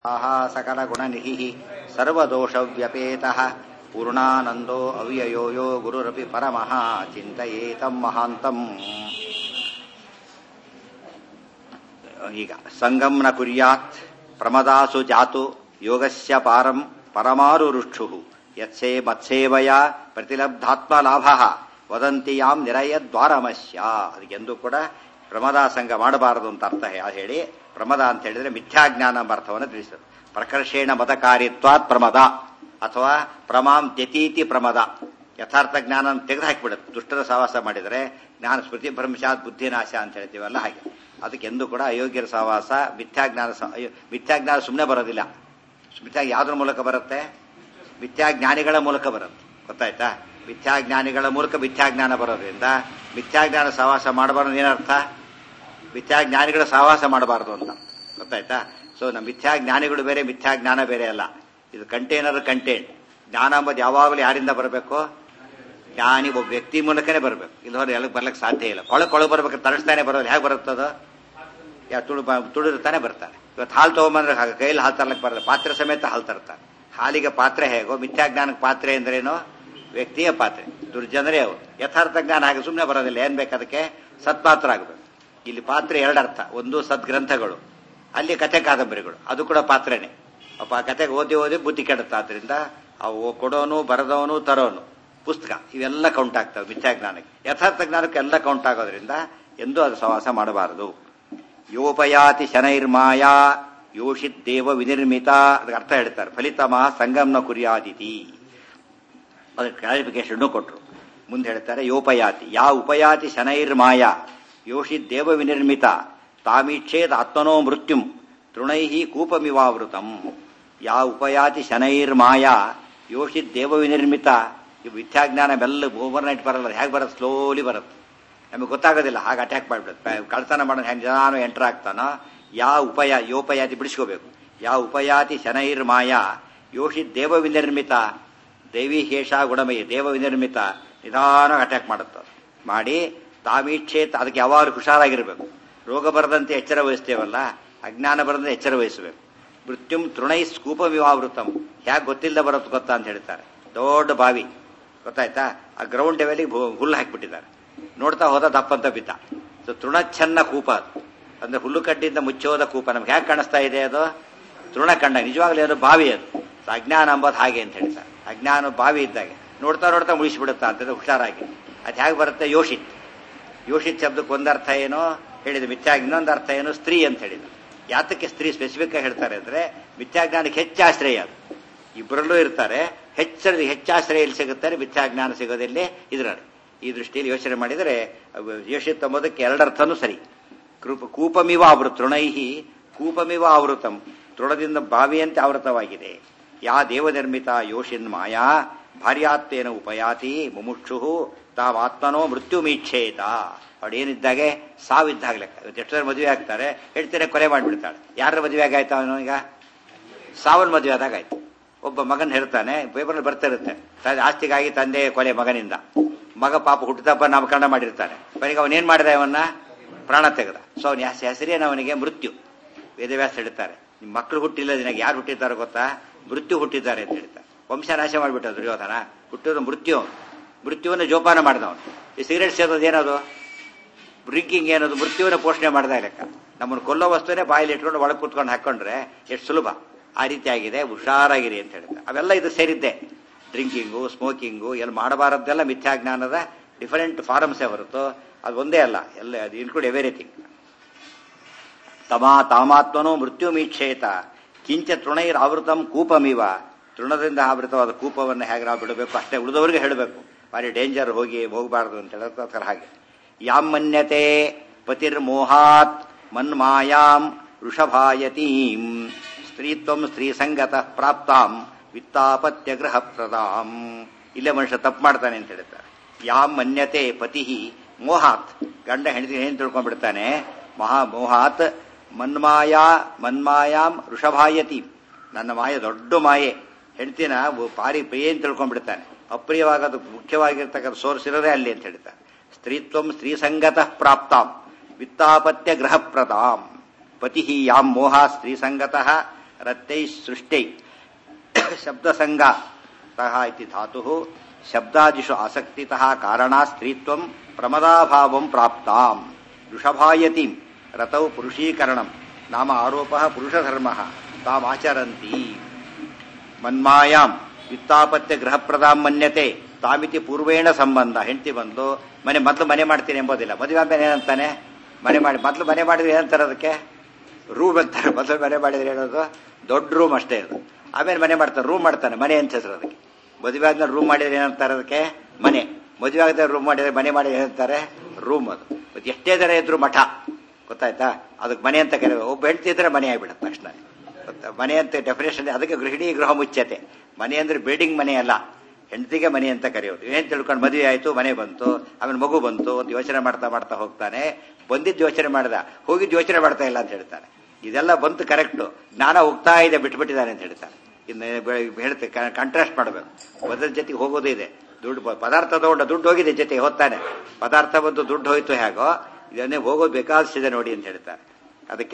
ಆಹ ಸಕಲಗುಣನಿಧಿಃ ಸರ್ವದೋಷವ್ಯಪೇತಃ ಪೂರ್ಣಾನಂದೋ ಅವ್ಯಯೋ ಯೋ ಗುರುರಪಿ ಪರಮಃ ಚಿಂತಯೇತಂ ಮಹಾಂತಂ ಈಗ ಸಂಗಂ ನ ಕುರ್ಯಾತ್ ಪ್ರಮದಾಸು ಜಾತು ಯೋಗಸ್ಯ ಪಾರಂ ಪರಮಾರುರುಕ್ಷು ಯತ್ಸೇ ಮತ್ಸೇವಯ ಪ್ರತಿಲಬ್ಧಾತ್ಮಲಾಭ ವದಂತಿ ಯಾಂ ನಿರಯದ್ವಾರಮಸ್ಯ ಅದಕ್ಕೆಂದು ಕೂಡ ಪ್ರಮದಾ ಸಂಘ ಮಾಡಬಾರದು ಅಂತ ಅರ್ಥ ಹೇ- ಹೇಳಿ ಪ್ರಮದ ಅಂತ ಹೇಳಿದ್ರೆ ಮಿಥ್ಯಾಜ್ಞಾನ ಎಂಬ ಅರ್ಥವನ್ನು ತಿಳಿಸಿದರು ಪ್ರಕರ್ಷೇಣ ಮತಕಾರಿತ್ವಾತ್ ಪ್ರಮದ ಅಥವಾ ಪ್ರಮಾಂ ತ್ಯತೀತಿ ಪ್ರಮದ ಯಥಾರ್ಥ ಜ್ಞಾನ ತೆಗೆದು ಹಾಕಿಬಿಡುತ್ತೆ ದುಷ್ಟರ ಸಹವಾಸ ಮಾಡಿದರೆ ಜ್ಞಾನ ಸ್ಮೃತಿ ಭ್ರಂಶಾತ್ ಬುದ್ಧಿನಾಶ ಅಂತ ಹೇಳ್ತೀವಲ್ಲ ಹಾಗೆ ಅದಕ್ಕೆ ಎಂದೂ ಕೂಡ ಅಯೋಗ್ಯರ ಸಹವಾಸ ಮಿಥ್ಯಾಜ್ಞಾನ ಸ- ಅಯ್ಯೋ, ಮಿಥ್ಯಾಜ್ಞಾನ ಸುಮ್ಮನೆ ಬರೋದಿಲ್ಲ ಮಿಥ್ಯಾ ಯಾವ್ದ್ರ ಮೂಲಕ ಬರುತ್ತೆ ಮಿಥ್ಯಾಜ್ಞಾನಿಗಳ ಮೂಲಕ ಬರುತ್ತೆ ಗೊತ್ತಾಯ್ತಾ ಮಿಥ್ಯಾಜ್ಞಾನಿಗಳ ಮೂಲಕ ಮಿಥ್ಯಾಜ್ಞಾನ ಬರೋದ್ರಿಂದ ಮಿಥ್ಯಾಜ್ಞಾನ ಸಹವಾಸ ಮಾಡಬಾರದು ಏನರ್ಥ ಮಿಥ್ಯಾಜ್ಞಾನಿಗಳ ಸಹವಾಸ ಮಾಡಬಾರದು ಅಂತ ಗೊತ್ತಾಯ್ತಾ ಸೊ ನಮ್ಮ ಮಿಥ್ಯಾಜ್ಞಾನಿಗಳು ಬೇರೆ ಮಿಥ್ಯಾಜ್ಞಾನ ಬೇರೆ ಅಲ್ಲ ಇದು ಕಂಟೈನರ್ ಕಂಟೈನ್ ಜ್ಞಾನ ಅಂಬುದು ಯಾವಾಗಲೂ ಯಾರಿಂದ ಬರಬೇಕು ಜ್ಞಾನಿ ಒಬ್ಬ ವ್ಯಕ್ತಿ ಮೂಲಕನೇ ಬರಬೇಕು ಇಲ್ಲಿ ಹೊರ ಎಲ್ಲಿಗೆ ಬರ್ಲಿಕ್ಕೆ ಸಾಧ್ಯ ಇಲ್ಲ ಕೊಳಗೆ ಕೊಳಗೆ ಬರ್ಬೇಕು ತರಿಸ್ತಾನೆ ಬರೋದು ಹೇಗೆ ಬರುತ್ತದು ಯಾ ತುಳು ತುಳಿರ್ತಾನೆ ಬರ್ತಾನೆ ಇವತ್ತು ಹಾಲು ತಗೊಂಬಂದ್ರೆ ಹಾಗೆ ಕೈಯಲ್ಲಿ ಹಾಲು ತರ್ಲಕ್ಕೆ ಬರಲ್ಲ ಪಾತ್ರೆ ಸಮೇತ ಹಾಲು ತರ್ತಾನೆ ಹಾಲಿಗೆ ಪಾತ್ರೆ ಹೇಗೋ ಮಿಥ್ಯಾಜ್ಞಾನಕ್ಕೆ ಪಾತ್ರೆ ಅಂದ್ರೇನು ವ್ಯಕ್ತಿಯ ಪಾತ್ರೆ ದುರ್ಜನರೇ ಅವು ಯಥಾರ್ಥ ಜ್ಞಾನ ಹಾಗೆ ಸುಮ್ಮನೆ ಬರೋದಿಲ್ಲ ಏನ್ ಬೇಕು ಅದಕ್ಕೆ ಸತ್ಪಾತ್ರ ಆಗಬೇಕು ಇಲ್ಲಿ ಪಾತ್ರೆ ಎರಡರ್ಥ ಒಂದು ಸದ್ಗ್ರಂಥಗಳು ಅಲ್ಲಿ ಕಥೆ ಕಾದಂಬರಿಗಳು ಅದು ಕೂಡ ಪಾತ್ರೆನೆ ಅಪ್ಪ ಆ ಕಥೆಗೆ ಓದಿ ಓದಿ ಬುದ್ಧಿ ಕೆಡುತ್ತೆ ಆದ್ರಿಂದ ಅವು ಕೊಡೋನು ಬರೆದವನು ತರೋನು ಪುಸ್ತಕ ಇವೆಲ್ಲ ಕೌಂಟ್ ಆಗ್ತವೆ ಮಿಥ್ಯಾಜ್ಞಾನಕ್ಕೆ ಯಥಾರ್ಥ ಜ್ಞಾನಕ್ಕೆ ಎಲ್ಲ ಕೌಂಟ್ ಆಗೋದ್ರಿಂದ ಎಂದೂ ಅದು ಸಹವಾಸ ಮಾಡಬಾರದು ಯೋಪಯಾತಿ ಶನೈರ್ಮಾಯಾ ಯೋಷಿತ್ ದೇವ ವಿನಿರ್ಮಿತ ಅದಕ್ಕೆ ಅರ್ಥ ಹೇಳ್ತಾರೆ ಫಲಿತಮಃ ಸಂಗಮ್ನ ಕುರ್ಯಾದಿತಿ ಅದಕ್ಕೆ ಕ್ಲಾರಿಫಿಕೇಶನ್ ಕೊಟ್ಟರು ಮುಂದೆ ಹೇಳ್ತಾರೆ ಯೋಪಯಾತಿ ಯಾ ಉಪಯಾತಿ ಶನೈರ್ಮಾಯ ಯೋಷಿತ್ ದೇವ ವಿನಿರ್ಮಿತ ತಾಮೀಕ್ಷೇದ್ ಆತ್ಮನೋ ಮೃತ್ಯುಂ ತೃಣೈ ಕೂಪಮಿವಾವೃತಂ ಯಾ ಉಪಯಾತಿ ಶನೈರ್ಮಾಯ ಯೋಷಿತ್ ದೇವ ವಿನಿರ್ಮಿತ ಈ ಮಿಥ್ಯಾಜ್ಞಾನ ಮೆಲ್ಲ ಓವರ್ ನೈಟ್ ಬರಲ್ಲ ಹೇಗೆ ಬರುತ್ತೆ ಸ್ಲೋಲಿ ಬರುತ್ತೆ ನಮಗೆ ಗೊತ್ತಾಗೋದಿಲ್ಲ ಹಾಗೆ ಅಟ್ಯಾಕ್ ಮಾಡಿಬಿಡುತ್ತೆ ಕಳ್ತನ ಮಾಡೋದು ಹೆಂಗೆ ಜನಾನು ಎಂಟರ್ ಆಗ್ತಾನೋ ಯಾ ಉಪಯ ಯೋಪಯಾತಿ ಬಿಡಿಸ್ಕೋಬೇಕು ಯಾ ಉಪಯಾತಿ ಶನೈರ್ಮಾಯ ಯೋಷಿತ್ ದೇವ ವಿನಿರ್ಮಿತ ದೇವಿ ಹೇಷ ಗುಣಮಯ ದೇವ ವಿನಿರ್ಮಿತ ನಿಧಾನ ಅಟ್ಯಾಕ್ ಮಾಡುತ್ತೆ ಅದು. ಮಾಡಿ ತಾಮೀಕ್ಷೇತ್ ಅದಕ್ಕೆ ಯಾವಾಗಲೂ ಹುಷಾರಾಗಿರ್ಬೇಕು ರೋಗ ಬರದಂತೆ ಎಚ್ಚರ ವಹಿಸ್ತೇವಲ್ಲ ಅಜ್ಞಾನ ಬರದಂತೆ ಎಚ್ಚರ ವಹಿಸಬೇಕು ಮೃತ್ಯುಂ ತೃಣೈ ಸ್ಕೂಪ ವಿವಾವೃತಂ ಯಾಕೆ ಗೊತ್ತಿಲ್ಲದೆ ಬರುತ್ತೆ ಗೊತ್ತಾ ಅಂತ ಹೇಳ್ತಾರೆ ದೊಡ್ಡ ಬಾವಿ ಗೊತ್ತಾಯ್ತಾ ಆ ಗ್ರೌಂಡ್ ಲೆವೆಲಿಗೆ ಹುಲ್ಲು ಹಾಕಿಬಿಟ್ಟಿದ್ದಾರೆ ನೋಡ್ತಾ ಹೋದ ದಪ್ಪಂತ ಬಿದ್ದ ಸೊ ತೃಣಚ್ಛನ್ನ ಕೂಪ ಅದು ಅಂದ್ರೆ ಹುಲ್ಲು ಕಡ್ಡಿಯಿಂದ ಮುಚ್ಚೋದ ಕೂಪ ನಮ್ಗೆ ಹೇಗೆ ಕಾಣಿಸ್ತಾ ಇದೆ ಅದು ತೃಣ ಕಂಡ ನಿಜವಾಗ್ಲೂ ಏನು ಬಾವಿ ಅದು ಸೊ ಅಜ್ಞಾನ ಅಂಬೋದು ಹಾಗೆ ಅಂತ ಹೇಳ್ತಾರೆ ಅಜ್ಞಾನ ಬಾವಿ ಇದ್ದಾಗೆ ನೋಡ್ತಾ ನೋಡ್ತಾ ಮುಳಿಸ್ಬಿಡುತ್ತಾ ಅಂತಂದ್ರೆ ಹುಷಾರಾಗಿ ಅದು ಹೇಗೆ ಬರುತ್ತೆ ಯೋಷಿತ್ ಯೋಷಿತ್ ಶಬ್ದಕ್ಕೆ ಒಂದರ್ಥ ಏನು ಹೇಳಿದ ಮಿಥ್ಯಾಗ್ ಇನ್ನೊಂದು ಅರ್ಥ ಏನು ಸ್ತ್ರೀ ಅಂತ ಹೇಳಿದ ಯಾತಕ್ಕೆ ಸ್ತ್ರೀ ಸ್ಪೆಸಿಫಿಕ್ ಆಗಿ ಹೇಳ್ತಾರೆ ಅಂದ್ರೆ ಮಿಥ್ಯಾಜ್ಞಾನಕ್ಕೆ ಹೆಚ್ಚು ಆಶ್ರಯ ಅದು ಇಬ್ಬರಲ್ಲೂ ಇರ್ತಾರೆ ಹೆಚ್ಚು ಹೆಚ್ಚಾಶ್ರಯ ಎಲ್ಲಿ ಸಿಗುತ್ತಾರೆ ಮಿಥ್ಯಾಜ್ಞಾನ ಸಿಗೋದಿಲ್ಲಿ ಇದರಲ್ಲಿ ಈ ದೃಷ್ಟಿಯಲ್ಲಿ ಯೋಚನೆ ಮಾಡಿದರೆ ಅವು ಯೋಷಿತ್ ಎಂಬುದಕ್ಕೆ ಎರಡರ್ಥನೂ ಸರಿ ಕೃಪ ಕೂಪಮಿವ ಆವೃತ ತೃಣೈಹಿ ಕೂಪಮಿವ ಆವೃತಂ ತೃಣದಿಂದ ಬಾವಿಯಂತೆ ಆವೃತವಾಗಿದೆ ಯಾ ದೇವನಿರ್ಮಿತ ಯೋಷಿನ್ ಮಾಯಾ ಭಾರ್ಯಾತ್ವೇನ ಉಪಯಾತಿ ಮುಮುಕ್ಷು ತಾವಾತ್ಮನೋ ಮೃತ್ಯು ಮೀಕ್ಷೇತ ಅವಳೇನಿದ್ದಾಗೆ ಸಾವಿದ್ದಾಗ ಲೆಕ್ಕ ಇವತ್ತು ಎಷ್ಟು ಜನ ಮದುವೆ ಆಗ್ತಾರೆ ಹೇಳ್ತಾರೆ ಕೊಲೆ ಮಾಡಿಬಿಡ್ತಾಳೆ ಯಾರ ಮದುವೆ ಆಗಾಯ್ತು ಅವನು ಈಗ ಸಾವನ್ ಮದುವೆ ಆದಾಗ ಆಯ್ತು ಒಬ್ಬ ಮಗನ್ ಹೇಳ್ತಾನೆ ಪೇಪರ್ ಬರ್ತಾ ಇರುತ್ತೆ ತ- ಆಸ್ತಿಗಾಗಿ ತಂದೆ ಕೊಲೆ ಮಗನಿಂದ ಮಗ ಪಾಪ ಹುಟ್ಟುತ್ತಪ್ಪ ನಾಮಕರಣ ಮಾಡಿರ್ತಾನೆ ಕೊನೆಗೆ ಅವನೇನ್ ಮಾಡಿದ ಅವನ್ನ ಪ್ರಾಣ ತೆಗೆದ ಸೊ ಅವನ ಹೆಸರೇನು ಅವನಿಗೆ ಮೃತ್ಯು ವೇದವ್ಯಾಸ ಹೇಳ್ತಾರೆ ನಿಮ್ಮ ಮಕ್ಕಳು ಹುಟ್ಟಿಲ್ಲ ದಿನಾಗ ಯಾರು ಹುಟ್ಟಿದ್ದಾರೆ ಗೊತ್ತಾ ಮೃತ್ಯು ಹುಟ್ಟಿದ್ದಾರೆ ಅಂತ ಹೇಳ್ತಾರೆ ವಂಶ ನಾಶ ಮಾಡಿಬಿಟ್ಟ ದುರ್ಯೋಧನ ಹುಟ್ಟಿದ ಮೃತ್ಯು ಮೃತ್ಯುವನ್ನು ಜೋಪಾನ ಮಾಡಿದವನು ಈ ಸಿಗರೇಟ್ ಸೇದೋದು ಏನದು ಡ್ರಿಂಕಿಂಗ್ ಏನದು ಮೃತ್ಯುವಿನ ಪೋಷಣೆ ಮಾಡ್ದ ಲೆಕ್ಕ ನಮ್ಮನ್ನು ಕೊಲ್ಲೋ ವಸ್ತುವೇ ಬಾಯಲ್ಲಿ ಇಟ್ಕೊಂಡು ಒಳಗೆ ಕೂತ್ಕೊಂಡು ಹಾಕೊಂಡ್ರೆ ಎಷ್ಟು ಸುಲಭ ಆ ರೀತಿ ಆಗಿದೆ ಹುಷಾರಾಗಿರಿ ಅಂತ ಹೇಳ್ತಾರೆ ಅವೆಲ್ಲ ಇದು ಸೇರಿದ್ದೆ ಡ್ರಿಂಕಿಂಗು ಸ್ಮೋಕಿಂಗು ಎಲ್ಲ ಮಾಡಬಾರದ್ದೆಲ್ಲ ಮಿಥ್ಯಾಜ್ಞಾನದ ಡಿಫರೆಂಟ್ ಫಾರಮ್ಸೇ ಹೊರತು ಅದು ಒಂದೇ ಅಲ್ಲ ಎಲ್ಲ ಅದು ಇನ್ಕ್ಲೂಡ್ ಎವೆರಿಥಿಂಗ್ ತಮಾ ತಾಮಾತ್ಮನೋ ಮೃತ್ಯು ಮೀಕ್ಷೇತ ಕಿಂಚ ತೃಣೈರ್ ಆವೃತಂ ಕೂಪಮಿವ ತೃಣದಿಂದ ಆವೃತವಾದ ಕೂಪವನ್ನು ಹೇಗೆ ನಾವು ಬಿಡಬೇಕು ಅಷ್ಟೇ ಉಳಿದವರಿಗೆ ಹೇಳಬೇಕು ಭಾರಿ ಡೇಂಜರ್ ಹೋಗಿ ಹೋಗಬಾರದು ಅಂತ ಹೇಳೋದ್ರ ಹಾಗೆ ಯಾಂ ಮನ್ಯತೆ ಪತಿರ್ಮೋಹಾತ್ ಮನ್ಮಾಯಾಂ ವೃಷಭಾಯತೀಂ ಸ್ತ್ರೀತ್ವಂ ಸ್ತ್ರೀಸಂಗತ ಪ್ರಾಪ್ತಾಂ ವಿತ್ತಾಪತ್ಯ ಗೃಹ ಪ್ರದಾಂ ಇಲ್ಲೇ ಮನುಷ್ಯ ತಪ್ಪು ಮಾಡ್ತಾನೆ ಅಂತ ಹೇಳ್ತಾರೆ ಯಾಂ ಮನ್ಯತೆ ಪತಿ ಮೋಹಾತ್ ಗಂಡ ಹೆಂಡತಿ ಏನ್ ತಿಳ್ಕೊಂಡ್ಬಿಡ್ತಾನೆ ಮಹಾ ಮೋಹಾತ್ ಮನ್ಮಾಯಾ ಮನ್ಮಾಯಾಂ ವೃಷಭಾಯತಿ ನನ್ನ ಮಾಯೆ ದೊಡ್ಡ ಮಾಯೆ ಹೆಂಡತಿನ ಪಾರಿ ಪ್ರಿಯ ಅಂತ ತಿಳ್ಕೊಂಡ್ಬಿಡ್ತಾನೆ ಅಪ್ರಿಯವಾಗೋದು ಮುಖ್ಯವಾಗಿರ್ತಕ್ಕಂಥ ಸೋರ್ಸ್ ಇರೋದೇ ಅಲ್ಲಿ ಅಂತ ಹೇಳ್ತಾರೆ ಸ್ತ್ರೀತ್ವಂ ಸ್ತ್ರೀಸಂಗತಃ ಪ್ರಾಪ್ತಾಂ ವಿತ್ತಾಪತ್ಯ ಗೃಹ ಪ್ರದಾಂ ಪತಿ ಯಾಂ ಮೋಹ ಸ್ತ್ರೀಸಂಗತಃ ರತ್ತೈ ಸೃಷ್ಟೈ ಶಬ್ದಸಂಗ ತಃ ಇತಿ ಧಾತು ಶಬ್ದಾದಿಷು ಆಸಕ್ತಿತಃ ಕಾರಣ ಸ್ತ್ರೀತ್ವಂ ಪ್ರಮದಾಭಾವಂ ಪ್ರಾಪ್ತಾಂ ವೃಷಭಾಯತಿಂ ರತೌ ಪುರುಷೀಕರಣಂ ನಾಮ ಆರೋಪ ಪುರುಷಧರ್ಮ ತಾಮಾಚರಂತಿ ಮನ್ಮಾಯಾಂ ವಿತ್ತಾಪತ್ಯ ಗೃಹಪ್ರದಾಂ ಮನ್ಯತೆ ತಾಮಿತಿ ಪೂರ್ವೇಣ ಸಂಬಂಧ ಹೆಂಡತಿ ಬಂದು ಮನೆ ಮೊದಲು ಮನೆ ಮಾಡ್ತೀನಿ ಎಂಬುದಿಲ್ಲ ಮದುವೆ ಆದ್ಮೇಲೆ ಏನಂತಾನೆ ಮನೆ ಮಾಡಿ ಮೊದಲು ಮನೆ ಮಾಡಿದ್ರೆ ಏನಂತಾರೆ ಅದಕ್ಕೆ ರೂಮ್ ಅಂತಾರೆ ಮೊದಲು ಮನೆ ಮಾಡಿದ್ರೆ ಹೇಳೋದು ದೊಡ್ಡ ರೂಮ್ ಅಷ್ಟೇ ಅದು ಆಮೇಲೆ ಮನೆ ಮಾಡ್ತಾರೆ ರೂಮ್ ಮಾಡ್ತಾನೆ ಮನೆ ಅಂತ ಹೆಸರು ಅದಕ್ಕೆ ಮದುವೆ ಆದ್ಮೇಲೆ ರೂಮ್ ಮಾಡಿದ್ರೆ ಏನಂತಾರೆ ಅದಕ್ಕೆ ಮನೆ ಮದುವೆ ಆಗದೆ ರೂಮ್ ಮಾಡಿದ್ರೆ ಮನೆ ಮಾಡಿ ಏನಂತಾರೆ ರೂಮ್ ಅದು ಮತ್ತೆ ಎಷ್ಟೇ ಜನ ಇದ್ರು ಮಠ ಗೊತ್ತಾಯ್ತಾ ಅದಕ್ಕೆ ಮನೆ ಅಂತ ಕರೀತಾರೆ ಒಬ್ಬ ಹೆಂಡತಿ ಇದ್ರೆ ಮನೆ ಆಗಿಬಿಡುತ್ತೆ ತಕ್ಷಣ ಗೊತ್ತಾ? ಮನೆ ಅಂತ ಡೆಫಿನೇಷನ್ ಅದಕ್ಕೆ ಗೃಹಿಣಿ ಗೃಹ ಮುಚ್ಚತೆ ಮನೆ ಅಂದ್ರೆ ಬಿಲ್ಡಿಂಗ್ ಮನೆ ಅಲ್ಲ ಹೆಂಡತಿಗೆ ಮನೆ ಅಂತ ಕರೆಯೋದು ಏನ್ ತಿಳ್ಕೊಂಡು ಮದುವೆ ಆಯ್ತು ಮನೆ ಬಂತು ಆಮೇಲೆ ಮಗು ಬಂತು ಒಂದು ಯೋಚನೆ ಮಾಡ್ತಾ ಮಾಡ್ತಾ ಹೋಗ್ತಾನೆ ಬಂದಿದ್ದು ಯೋಚನೆ ಮಾಡ್ದ ಹೋಗಿದ್ದು ಯೋಚನೆ ಮಾಡ್ತಾ ಇಲ್ಲ ಅಂತ ಹೇಳ್ತಾನೆ ಇದೆಲ್ಲ ಬಂತು ಕರೆಕ್ಟು ಜ್ಞಾನ ಹೋಗ್ತಾ ಇದೆ ಬಿಟ್ಬಿಟ್ಟಿದ್ದಾನೆ ಅಂತ ಹೇಳ್ತಾನೆ ಇನ್ನು ಹೇಳ್ತೆ ಕಾಂಟ್ರಾಸ್ಟ್ ಮಾಡಬೇಕು ಮೊದಲ ಜೊತೆಗೆ ಹೋಗೋದು ಇದೆ ದುಡ್ಡು ಬ- ಪದಾರ್ಥ ತಗೊಂಡ ದುಡ್ಡು ಹೋಗಿದೆ ಜೊತೆ ಹೋಗ್ತಾನೆ ಪದಾರ್ಥ ಬಂದು ದುಡ್ಡು ಹೋಯ್ತು ಹೇಗೋ ಇದನ್ನೇ ಹೋಗೋದು ಬೇಕಾದಷ್ಟಿದೆ ನೋಡಿ ಅಂತ ಹೇಳ್ತಾರೆ ಅದಕ್ಕೆ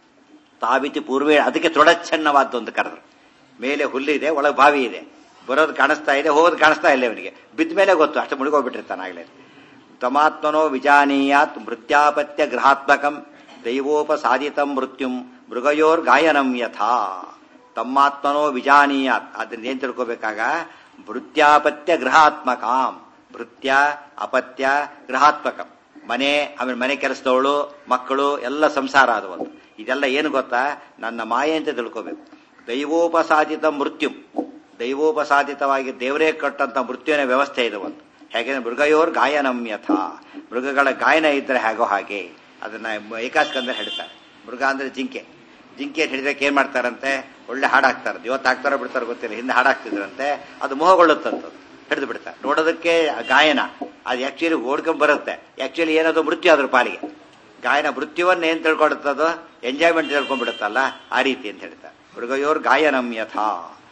ತಾವಿತಿ ಪೂರ್ವೇ ಅದಕ್ಕೆ ತೊಡಚ್ಛನ್ನವಾದ್ದು ಅಂತ ಕರೆದ್ರು ಮೇಲೆ ಹುಲ್ಲಿದೆ ಒಳಗೆ ಬಾವಿ ಇದೆ ಬರೋದು ಕಾಣಿಸ್ತಾ ಇದೆ ಹೋಗೋದು ಕಾಣಿಸ್ತಾ ಇಲ್ಲ ಇವನಿಗೆ ಬಿದ್ದ ಮೇಲೆ ಗೊತ್ತು ಅಷ್ಟು ಮುಳುಗೋಗ್ಬಿಟ್ಟಿರ್ತಾನೆ ಆಗ್ಲೇ ತಮಾತ್ಮನೋ ವಿಜಾನೀಯಾತ್ ಮೃತ್ಯಾಪತ್ಯ ಗೃಹಾತ್ಮಕಂ ದೈವೋಪಸಾದಿತಂ ಮೃತ್ಯುಂ ಮೃಗಯೋರ್ ಗಾಯನಂ ಯಥಾ ತಮ್ಮಾತ್ಮನೋ ವಿಜಾನೀಯಾತ್ ಅದರಿಂದ ಏನ್ ತಿಳ್ಕೋಬೇಕಾಗ ಭೃತ್ಯಾಪತ್ಯ ಗೃಹಾತ್ಮಕಾಂ ಭೃತ್ಯ ಅಪತ್ಯ ಗೃಹಾತ್ಮಕಂ ಮನೆ ಆಮೇಲೆ ಮನೆ ಕೆಲಸದವಳು ಮಕ್ಕಳು ಎಲ್ಲ ಸಂಸಾರ ಅದು ಒಂದು ಇದೆಲ್ಲ ಏನು ಗೊತ್ತಾ ನನ್ನ ಮಾಯೆ ಅಂತ ತಿಳ್ಕೋಬೇಕು ದೈವೋಪಸಾದಿತ ಮೃತ್ಯು ದೈವೋಪಸಾದಿತವಾಗಿ ದೇವರೇ ಕಟ್ಟಂತ ಮೃತ್ಯುವಿನ ವ್ಯವಸ್ಥೆ ಇದು ಒಂದು ಹೇಗೆಂದ್ರೆ ಮೃಗಯೋರ್ ಗಾಯನಂ ಯಥ ಮೃಗಗಳ ಗಾಯನ ಇದ್ರೆ ಹೇಗೋ ಹಾಗೆ ಅದನ್ನ ಏಕಾಸ್ಕಂದ್ರೆ ಹೇಳ್ತಾರೆ ಮೃಗ ಅಂದ್ರೆ ಜಿಂಕೆ ಜಿಂಕೆ ಹಿಡಿದಕ್ಕೆ ಏನ್ ಮಾಡ್ತಾರಂತೆ ಒಳ್ಳೆ ಹಾಡಾಕ್ತಾರೆ ಇವತ್ತು ಹಾಕ್ತಾರೋ ಬಿಡ್ತಾರೋ ಗೊತ್ತಿಲ್ಲ ಹಿಂದೆ ಹಾಡಾಕ್ತಿದ್ರಂತೆ ಅದು ಮೋಹಗೊಳ್ಳುತ್ತಂತದ್ದು ಹಿಡಿದು ಬಿಡ್ತಾರೆ ನೋಡೋದಕ್ಕೆ ಗಾಯನ ಅದು ಆಕ್ಚುಲಿ ಓಡ್ಕೊಂಡ್ ಬರುತ್ತೆ ಆಕ್ಚುಲಿ ಏನದು ಮೃತ್ಯು ಅದ್ರ ಪಾಲಿಗೆ ಗಾಯನ ಮೃತ್ಯುವನ್ನ ಏನ್ ತಿಳ್ಕೊಡುತ್ತದು ಎಂಜಾಯ್ಮೆಂಟ್ ತಿಳ್ಕೊಂಡ್ಬಿಡುತ್ತಲ್ಲ ಆ ರೀತಿ ಅಂತ ಹೇಳ್ತಾರೆ ಮೃಗಯೋರ್ ಗಾಯನಂ ಯಥಾ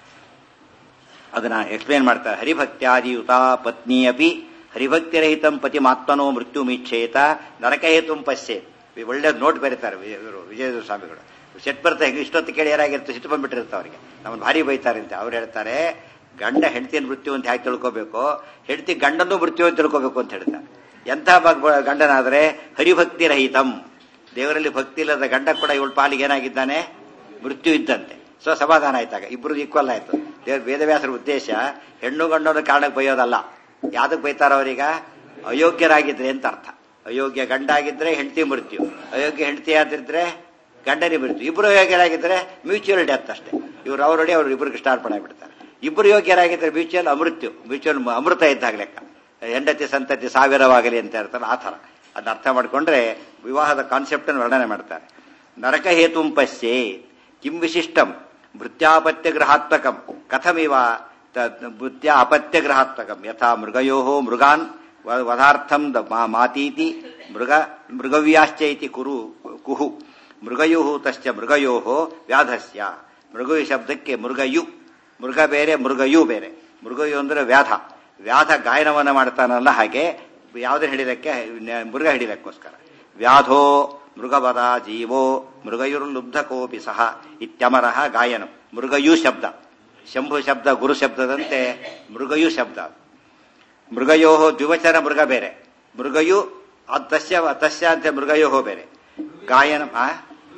ಅದನ್ನ ಎಕ್ಸ್ಪ್ಲೇನ್ ಮಾಡ್ತಾರೆ ಹರಿಭಕ್ತ್ಯಾದಿಯುತ ಪತ್ನಿ ಅಪಿ ಹರಿಭಕ್ತಿರಹಿತಂ ಪತಿ ಮಾತ್ಮನೋ ಮೃತ್ಯು ಮೀಕ್ಷೇತ ನರಕಹೇತುಂ ಪಶ್ಯೆ ಒಳ್ಳೆ ನೋಟ್ ಬರೀತಾರೆ ವಿಜಯ- ಇವರು ವಿಜಯೇಂದ್ರ ಸ್ವಾಮಿಗಳು ಸೆಟ್ ಬರ್ತಾ ಇಷ್ಟೊತ್ತು ಕೇಳಿ ಯಾರಾಗಿರುತ್ತೆ ಸಿಟ್ಟು ಬಂದ್ಬಿಟ್ಟಿರುತ್ತೆ ಅವರಿಗೆ ನಮ್ಮನ್ನು ಭಾರಿ ಬೈತಾರೆ ಅಂತ ಅವ್ರು ಹೇಳ್ತಾರೆ ಗಂಡ ಹೆಂಡತಿಯನ್ನು ಮೃತ್ಯು ಅಂತ ಹೇಗೆ ತಿಳ್ಕೋಬೇಕು ಹೆಂಡತಿ ಗಂಡನ್ನು ಮೃತ್ಯು ಅಂತ ತಿಳ್ಕೋಬೇಕು ಅಂತ ಹೇಳ್ತಾರೆ ಎಂಥ ಬಗ್- ಗಂಡನಾದ್ರೆ ಹರಿಭಕ್ತಿ ರಹಿತಂ ದೇವರಲ್ಲಿ ಭಕ್ತಿ ಇಲ್ಲದ ಗಂಡ ಕೂಡ ಇವಳ ಪಾಲಿಗೆ ಏನಾಗಿದ್ದಾನೆ ಮೃತ್ಯು ಇದ್ದಂತೆ ಸೊ ಸಮಾಧಾನ ಆಯ್ತಾಗ ಇಬ್ರು ಈಕ್ವಲ್ ಆಯ್ತು ದೇವ್ರ ವೇದವ್ಯಾಸರ ಉದ್ದೇಶ ಹೆಣ್ಣು ಗಂಡನ ಕಾರಣಕ್ಕೆ ಬೈಯೋದಲ್ಲ ಯಾವ್ದಕ್ ಬೈತಾರ ಅವರೀಗ ಅಯೋಗ್ಯರಾಗಿದ್ರೆ ಅಂತ ಅರ್ಥ ಅಯೋಗ್ಯ ಗಂಡ ಆಗಿದ್ರೆ ಹೆಂಡತಿ ಮೃತ್ಯು ಅಯೋಗ್ಯ ಹೆಂಡತಿ ಆದಿದ್ರೆ ಗಂಡನಿ ಮೃತ್ಯು ಇಬ್ರು ಯೋಗ್ಯರಾಗಿದ್ರೆ ಮ್ಯೂಚುವಲ್ ಡೆತ್ ಅಷ್ಟೇ ಇವ್ರು ಅವರೊಡೆ ಅವ್ರು ಇಬ್ಬರಿಗೆ ಸ್ಟಾರ್ಟ್ ಮಾಡಿಬಿಡ್ತಾರೆ ಇಬ್ರು ಯೋಗ್ಯರಾಗಿದ್ರೆ ಮ್ಯೂಚುವಲ್ ಅಮೃತ್ಯು ಮ್ಯೂಚುವಲ್ ಅಮೃತ ಇದ್ದಾಗ ಲೆಕ್ಕ ಹೆಂಡತಿ ಸಂತತಿ ಸಾವಿರವಾಗಲಿ ಅಂತ ಹೇಳ್ತಾರೆ ಆ ಥರ ಅದನ್ನ ಅರ್ಥ ಮಾಡಿಕೊಂಡ್ರೆ ವಿವಾಹದ ಕಾನ್ಸೆಪ್ಟ್ ಅನ್ನು ವರ್ಣನೆ ಮಾಡ್ತಾರೆ ನರಕ ಹೇತು ಪಶ್ಯೇ ಕಿಂ ವಿಶಿಷ್ಟಂ ಭೃತ್ಯಾಪತ್ಯ ಗೃಹಾತ್ಮಕಂ ಕಥಮಿವ ತ- ಭೃತ್ಯ ಅಪತ್ಯ ಗೃಹಾತ್ಮಕಂ ಯಥಾ ಮೃಗಯೋ ಮೃಗಾನ್ ವ- ವಧಾರ್ಥಂ ದ- ಮಾ- ಮಾತೀತಿ ಮೃಗ ಮೃಗವ್ಯಾಶ್ಚ ಇತಿ ಕುರು ಕುಹು ಮೃಗಯು ತಶ್ಚ ಮೃಗಯೋ ವ್ಯಾಧಸ್ಯ ಮೃಗಯು ಶಬ್ದಕ್ಕೆ ಮೃಗಯು ಮೃಗ ಬೇರೆ ಮೃಗಯು ಬೇರೆ ಮೃಗಯು ಅಂದ್ರೆ ವ್ಯಾಧ ವ್ಯಾಧ ಗಾಯನವನ್ನ ಮಾಡ್ತಾನಲ್ಲ ಹಾಗೆ ಯಾವುದೇ ಹಿಡಿದಕ್ಕೆ ನ- ಮೃಗ ಹಿಡಿದಕ್ಕೋಸ್ಕರ ವ್ಯಾಧೋ ಮೃಗವದ ಜೀವೋ ಮೃಗಯುರ್ಲುಬ್ಧ ಕೋಪಿ ಸಹ ಇತ್ಯಮರಃ ಗಾಯನಂ ಮೃಗಯು ಶಬ್ದ ಶಂಭು ಶಬ್ದ ಗುರು ಶಬ್ದದಂತೆ ಮೃಗಯು ಶಬ್ದ ಮೃಗಯೋ ದ್ವಿವಚನ ಮೃಗ ಬೇರೆ ಮೃಗಯು ಅದ್ ತಸ್ಯ ತಸ್ಯ ಅಂತ ಮೃಗಯೋ ಬೇರೆ ಗಾಯನ ಆ?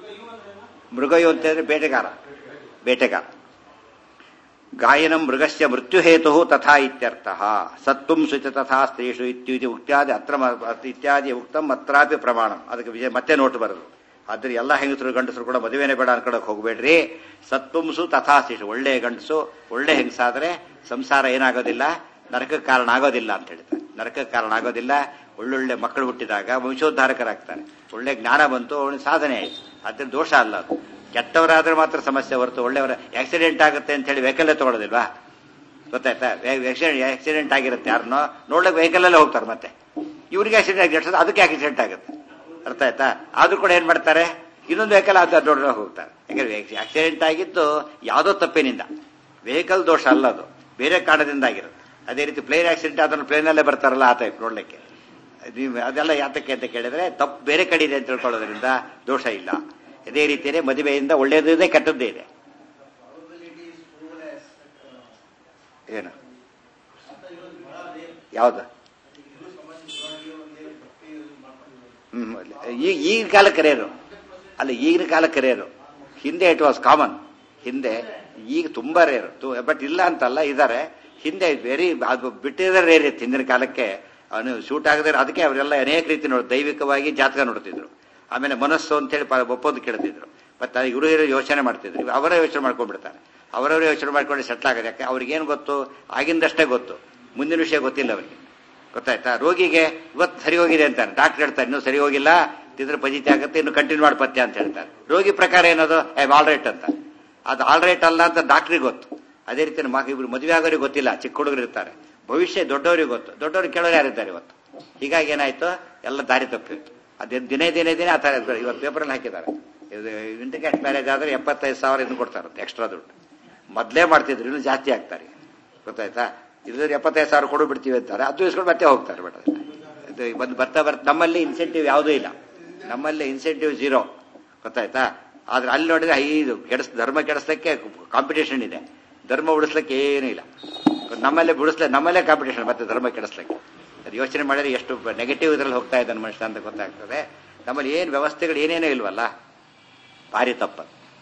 ಮೃಗಯು ಅಂತ ಹೇಳಿದ್ರೆ ಬೇಟೆಗಾರ ಬೇಟೆಗಾರ ಗಾಯನಂ ಮೃಗಸ್ಯ ಮೃತ್ಯುಹೇತು ತಥಾ ಇತ್ಯರ್ಥ ಸತ್ವಂ ಸುಚ ತಥಾ ಸ್ತ್ರೀಷು ಇತ್ಯುತಿ ಉಕ್ತ್ಯಾದಿ ಅತ್ರ ಮ- ಇತ್ಯಾದಿ ಉಕ್ತಂ ಅತ್ರಾಪಿ ಪ್ರಮಾಣಂ ಅದಕ್ಕೆ ವಿಜಯ ಮತ್ತೆ ನೋಟ್ ಬರೋದು ಆದ್ರೆ ಎಲ್ಲ ಹೆಂಗಸರು ಗಂಡಸರು ಕೂಡ ಮದುವೆನೇ ಬೇಡ ಅನ್ಕೊಳಕ್ ಹೋಗ್ಬೇಡ್ರಿ ಸತ್ವಂಸು ತಥಾ ಸ್ತ್ರೀಷು ಒಳ್ಳೆ ಗಂಡಸು ಒಳ್ಳೆ ಹೆಂಗಸಾದ್ರೆ ಸಂಸಾರ ಏನಾಗೋದಿಲ್ಲ ನರಕಕ್ಕೆ ಕಾರಣ ಆಗೋದಿಲ್ಲ ಅಂತ ಹೇಳ್ತಾರೆ ನರಕಕ್ಕೆ ಕಾರಣ ಆಗೋದಿಲ್ಲ ಒಳ್ಳೊಳ್ಳೆ ಮಕ್ಕಳು ಹುಟ್ಟಿದಾಗ ವಂಶೋದ್ಧಾರಕರಾಗ್ತಾರೆ ಒಳ್ಳೆ ಜ್ಞಾನ ಬಂತು ಅವನಿಗೆ ಸಾಧನೆ ಆಯ್ತು ಅದ್ರ ದೋಷ ಅಲ್ಲ ಅದು ಕೆಟ್ಟವರಾದ್ರೆ ಮಾತ್ರ ಸಮಸ್ಯೆ ಹೊರತು ಒಳ್ಳೆಯವರ ಆಕ್ಸಿಡೆಂಟ್ ಆಗುತ್ತೆ ಅಂತ ಹೇಳಿ ವೆಹಿಕಲ್ಲೇ ತಗೊಳ್ಳೋದಿಲ್ವಾ ಗೊತ್ತಾಯ್ತಾ ಆಕ್ಸಿಡೆಂಟ್ ಆಗಿರುತ್ತೆ ಯಾರನ್ನೋ ನೋಡ್ಲಿಕ್ಕೆ ವೆಹಿಕಲ್ಲಲ್ಲೇ ಹೋಗ್ತಾರೆ ಮತ್ತೆ ಇವ್ರಿಗೆ ಆಕ್ಸಿಡೆಂಟ್ ಆಗಿರ್ತದೆ ಅದಕ್ಕೆ ಆಕ್ಸಿಡೆಂಟ್ ಆಗುತ್ತೆ ಅರ್ಥ ಆಯ್ತಾ ಆದ್ರೂ ಕೂಡ ಏನ್ ಮಾಡ್ತಾರೆ ಇನ್ನೊಂದು ವೆಹಿಕಲ್ ಅದು ನೋಡ್ರೆ ಹೋಗ್ತಾರೆ ಯಾಕಂದ್ರೆ ಆಕ್ಸಿಡೆಂಟ್ ಆಗಿದ್ದು ಯಾವುದೋ ತಪ್ಪಿನಿಂದ ವೆಹಿಕಲ್ ದೋಷ ಅಲ್ಲ ಅದು ಬೇರೆ ಕಾರಣದಿಂದ ಆಗಿರುತ್ತೆ ಅದೇ ರೀತಿ ಪ್ಲೇನ್ ಆಕ್ಸಿಡೆಂಟ್ ಆದ್ರೆ ಪ್ಲೇನಲ್ಲೇ ಬರ್ತಾರಲ್ಲ ಆ ಟೈಪ್ ನೋಡ್ಲಿಕ್ಕೆ ನೀವು ಅದೆಲ್ಲ ಯಾತಕ್ಕೆ ಅಂತ ಕೇಳಿದ್ರೆ ತಪ್ಪು ಬೇರೆ ಕಡೆ ಇದೆ ಅಂತ ತಿಳ್ಕೊಳ್ಳೋದ್ರಿಂದ ದೋಷ ಇಲ್ಲ ಇದೇ ರೀತಿಯೇ ಮದುವೆಯಿಂದ ಒಳ್ಳೆಯದು ಇದೆ ಕೆಟ್ಟದ್ದೇ ಇದೆ ಏನು ಯಾವುದು ಹ್ಮ್ ಈಗ ಈಗಿನ ಕಾಲಕ್ಕೆ ರೇರು ಅಲ್ಲ ಈಗಿನ ಕಾಲಕ್ಕೆ ರೇರು ಹಿಂದೆ ಇಟ್ ವಾಸ್ ಕಾಮನ್ ಹಿಂದೆ ಈಗ ತುಂಬಾ ರೇರು ಬಟ್ ಇಲ್ಲ ಅಂತಲ್ಲ ಇದಾರೆ ಹಿಂದೆ ವೆರಿ ಅದು ಬಿಟ್ಟಿದ್ರೆ ರೇರ್ ಇತ್ತು ಹಿಂದಿನ ಕಾಲಕ್ಕೆ ಅವನು ಶೂಟ್ ಆಗದೆ ಅದಕ್ಕೆ ಅವರೆಲ್ಲ ಅನೇಕ ರೀತಿ ನೋಡಿ ದೈವಿಕವಾಗಿ ಜಾತಕ ನೋಡ್ತಿದ್ರು ಆಮೇಲೆ ಮನಸ್ಸು ಅಂತೇಳಿ ಪ- ಒಪ್ಪಂದು ಕೇಳ್ತಿದ್ರು ಮತ್ತೆ ಇವರು ಇವರು ಯೋಚನೆ ಮಾಡ್ತಿದ್ರು ಇವ್ ಅವರೇ ಯೋಚನೆ ಮಾಡ್ಕೊಂಡ್ಬಿಡ್ತಾರೆ ಅವರವರೇ ಯೋಚನೆ ಮಾಡ್ಕೊಂಡು ಸೆಟ್ಲ್ ಆಗೋದು ಯಾಕೆ ಅವ್ರಿಗೇನು ಗೊತ್ತು ಆಗಿಂದಷ್ಟೇ ಗೊತ್ತು ಮುಂದಿನ ವಿಷಯ ಗೊತ್ತಿಲ್ಲ ಅವರಿಗೆ ಗೊತ್ತಾಯ್ತಾ ರೋಗಿಗೆ ಇವತ್ತು ಸರಿ ಹೋಗಿದೆ ಅಂತಾನೆ ಡಾಕ್ಟರ್ ಹೇಳ್ತಾರೆ ಇನ್ನೂ ಸರಿ ಹೋಗಿಲ್ಲ ತಿಂದ್ರೆ ಪಜಿತಿ ಆಗುತ್ತೆ ಇನ್ನು ಕಂಟಿನ್ಯೂ ಮಾಡಿ ಪಥ್ಯ ಅಂತ ಹೇಳ್ತಾರೆ ರೋಗಿ ಪ್ರಕಾರ ಏನದು ಐ ಆಲ್ ರೈಟ್ ಅಂತ ಅದು ಆಲ್ ರೈಟ್ ಅಲ್ಲ ಅಂತ ಡಾಕ್ಟ್ರಿಗೆ ಗೊತ್ತು ಅದೇ ರೀತಿ ನಮ್ಮ ಮಗ ಇಬ್ರು ಮದುವೆ ಆಗೋರಿಗೆ ಗೊತ್ತಿಲ್ಲ ಚಿಕ್ಕ ಹುಡುಗರು ಇರ್ತಾರೆ ಭವಿಷ್ಯ ದೊಡ್ಡವರಿಗೆ ಗೊತ್ತು ದೊಡ್ಡವ್ರಿಗೆ ಕೇಳೋರು ಯಾರಿದ್ದಾರೆ ಇವತ್ತು ಹೀಗಾಗಿ ಏನಾಯ್ತು ಎಲ್ಲ ದಾರಿ ತಪ್ಪಿತ್ತು ಅದೇ ದಿನೇ ದಿನೇ ದಿನೇ ಆ ಥರ ಇರ್ತದೆ. ಇವತ್ತು ಪೇಪರಲ್ಲಿ ಹಾಕಿದ್ದಾರೆ ಇದು ಇಂಟಿಕೇಟ್ ಮ್ಯಾರೇಜ್ ಆದ್ರೆ ಎಪ್ಪತ್ತೈದು ಸಾವಿರ ಇನ್ನು ಕೊಡ್ತಾರಂತೆ ಎಕ್ಸ್ಟ್ರಾ ದುಡ್ಡು ಮೊದಲೇ ಮಾಡ್ತಿದ್ರು ಇನ್ನು ಜಾಸ್ತಿ ಆಗ್ತಾರೆ ಗೊತ್ತಾಯ್ತಾ ಇದ್ರೆ ಎಪ್ಪತ್ತೈದು ಸಾವಿರ ಕೊಡು ಬಿಡ್ತೀವಿ ಅಂತಾರೆ ಅದು ಇಸ್ಕೊಂಡು ಮತ್ತೆ ಹೋಗ್ತಾರೆ ಬೇಡ ಇದು ಬಂದು ಬರ್ತಾ ಬರ್ತಾ ನಮ್ಮಲ್ಲಿ ಇನ್ಸೆಂಟಿವ್ ಯಾವುದೂ ಇಲ್ಲ ನಮ್ಮಲ್ಲಿ ಇನ್ಸೆಂಟಿವ್ ಜೀರೋ ಗೊತ್ತಾಯ್ತಾ ಆದ್ರೆ ಅಲ್ಲಿ ನೋಡಿದ್ರೆ ಐದು ಕೆಡಿಸ್ ಧರ್ಮ ಕೆಡಿಸ್ಲಿಕ್ಕೆ ಕಾಂಪಿಟೇಷನ್ ಇದೆ ಧರ್ಮ ಉಳಿಸ್ಲಿಕ್ಕೆ ಏನೂ ಇಲ್ಲ ನಮ್ಮಲ್ಲೇ ಬಿಡಿಸ್ಲೆ ನಮ್ಮಲ್ಲೇ ಕಾಂಪಿಟೇಷನ್ ಮತ್ತೆ ಧರ್ಮ ಕೆಡಿಸ್ಲಿಕ್ಕೆ ಅದು ಯೋಚನೆ ಮಾಡಿದ್ರೆ ಎಷ್ಟು ನೆಗೆಟಿವ್ ಇದ್ರಲ್ಲಿ ಹೋಗ್ತಾ ಇದ್ದಾನೆ ಮನುಷ್ಯ ಅಂತ ಗೊತ್ತಾಗ್ತದೆ ನಮ್ಮಲ್ಲಿ ಏನು ವ್ಯವಸ್ಥೆಗಳು ಏನೇನೋ ಇಲ್ವಲ್ಲ ಭಾರಿ ತಪ್ಪ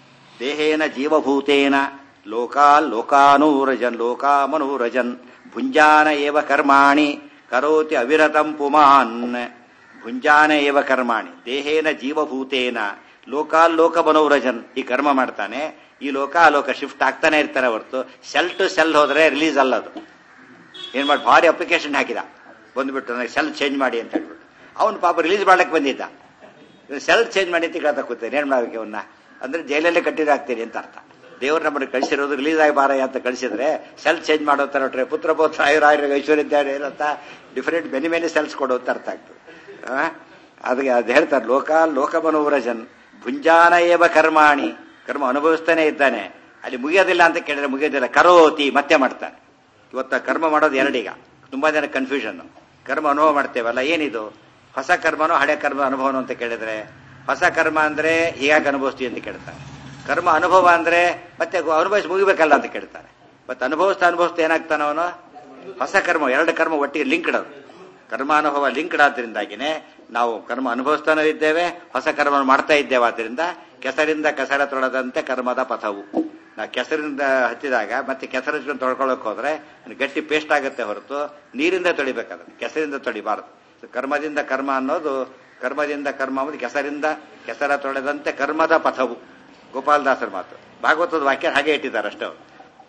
ದೇಹೇನ ಜೀವಭೂತೇನ ಲೋಕಾಲ್ ಲೋಕಾನೂರಜನ್ ಲೋಕಾಮನೂರಜನ್ ಭುಂಜಾನ ಏವ ಕರ್ಮಾಣಿ ಕರೋತಿ ಅವಿರತಂ ಪುಮಾನ್ ಭುಂಜಾನ ಏವ ಕರ್ಮಾಣಿ ದೇಹೇನ ಜೀವಭೂತೇನ ಲೋಕಾಲ್ ಲೋಕ ಮನೋರಜನ್ ಈ ಕರ್ಮ ಮಾಡ್ತಾನೆ ಈ ಲೋಕ ಆ ಲೋಕ ಶಿಫ್ಟ್ ಆಗ್ತಾನೆ ಇರ್ತಾರೆ ಹೊರತು ಸೆಲ್ ಟು ಸೆಲ್ ಹೋದ್ರೆ ರಿಲೀಸ್ ಅಲ್ಲ ಅದು ಏನ್ ಮಾಡಿ ಭಾರಿ ಅಪ್ಲಿಕೇಶನ್ ಹಾಕಿದ ಬಂದ್ಬಿಟ್ಟು ನನಗೆ ಸೆಲ್ ಚೇಂಜ್ ಮಾಡಿ ಅಂತ ಹೇಳ್ಬಿಟ್ಟು ಅವನು ಪಾಪ ರಿಲೀಸ್ ಮಾಡಕ್ಕೆ ಬಂದಿದ್ದ ಸೆಲ್ ಚೇಂಜ್ ಮಾಡಿ ಅಂತ ಕೇಳ್ತಾ ಕೂತೇನೆ ಏನ್ ಮಾಡ್ಬೇಕು ಅವನ್ನ ಅಂದ್ರೆ ಜೈಲಲ್ಲೇ ಕಟ್ಟಿದ ಹಾಕ್ತೀನಿ ಅಂತ ಅರ್ಥ ದೇವ್ರು ನಮ್ಮನ್ನು ಕಳಿಸಿರೋದು ರಿಲೀಸ್ ಆಗಿ ಬಾರ ಅಂತ ಕಳಿಸಿದ್ರೆ ಸೆಲ್ ಚೇಂಜ್ ಮಾಡೋ ತರ ನೋಡ್ರೆ ಪುತ್ರ ಪುತ್ರ ಆಯುರಾಯುರ ಐಶ್ವರ್ಯ ಏನಂತ ಡಿಫರೆಂಟ್ ಮೆನಿ ಮೆನಿ ಸೆಲ್ಸ್ ಕೊಡು ಅಂತ ಅರ್ಥ ಆಗ್ತದೆ ಆ? ಅದಕ್ಕೆ ಅದು ಹೇಳ್ತಾರೆ ಲೋಕ ಲೋಕಮನೋರಜನ್ ಭುಂಜಾನ ಏವ ಕರ್ಮಾಣಿ ಕರ್ಮ ಅನುಭವಿಸ್ತಾನೆ ಇದ್ದಾನೆ ಅಲ್ಲಿ ಮುಗಿಯೋದಿಲ್ಲ ಅಂತ ಕೇಳಿದ್ರೆ ಮುಗಿಯೋದಿಲ್ಲ ಕರೋತಿ ಮತ್ತೆ ಮಾಡ್ತಾನೆ ಇವತ್ತ ಕರ್ಮ ಮಾಡೋದು ಎರಡೀಗ ತುಂಬಾ ಜನ ಕನ್ಫ್ಯೂಷನ್ ಕರ್ಮ ಅನುಭವ ಮಾಡ್ತೇವಲ್ಲ ಏನಿದು ಹೊಸ ಕರ್ಮನೋ ಹಳೆ ಕರ್ಮ ಅನುಭವನೋ ಅಂತ ಕೇಳಿದ್ರೆ ಹೊಸ ಕರ್ಮ ಅಂದ್ರೆ ಹೀಗಾಗಿ ಅನುಭವಿಸ್ತೀವಿ ಅಂತ ಕೇಳ್ತಾರೆ ಕರ್ಮ ಅನುಭವ ಅಂದ್ರೆ ಮತ್ತೆ ಅನುಭವಿಸಿ ಮುಗಿಬೇಕಲ್ಲ ಅಂತ ಕೇಳ್ತಾರೆ ಮತ್ತೆ ಅನುಭವಿಸ್ತಾ ಅನುಭವಿಸ್ತಾ ಏನಾಗ್ತಾನ ಅವನು ಹೊಸ ಕರ್ಮ ಎರಡು ಕರ್ಮ ಒಟ್ಟಿಗೆ ಲಿಂಕ್ಡ್ ಅದು ಕರ್ಮಾನುಭವ ಲಿಂಕ್ಡ್ ಆದ್ರಿಂದಾಗಿನೇ ನಾವು ಕರ್ಮ ಅನುಭವಿಸ್ತಾನೂ ಇದ್ದೇವೆ ಹೊಸ ಕರ್ಮ ಮಾಡ್ತಾ ಇದ್ದೇವೆ ಆದ್ರಿಂದ ಕೆಸರಿಂದ ಕೆಸರ ತೊಳೆದಂತೆ ಕರ್ಮದ ಪಥವು ನಾವು ಕೆಸರಿಂದ ಹತ್ತಿದಾಗ ಮತ್ತೆ ಕೆಸರು ಹಚ್ಕೊಂಡು ತೊಳ್ಕೊಳಕ್ ಹೋದ್ರೆ ಅದು ಗಟ್ಟಿ ಪೇಸ್ಟ್ ಆಗುತ್ತೆ ಹೊರತು ನೀರಿಂದ ತೊಳಿಬೇಕಾದ್ರೆ ಕೆಸರಿಂದ ತೊಳಿಬಾರದು ಕರ್ಮದಿಂದ ಕರ್ಮ ಅನ್ನೋದು ಕರ್ಮದಿಂದ ಕರ್ಮ ಅನ್ನೋದು ಕೆಸರಿಂದ ಕೆಸರ ತೊಳೆದಂತೆ ಕರ್ಮದ ಪಥವು ಗೋಪಾಲದಾಸರ ಮಾತು ಭಾಗವತದ ವಾಕ್ಯ ಹಾಗೆ ಇಟ್ಟಿದ್ದಾರೆ ಅಷ್ಟೇ ಅವರು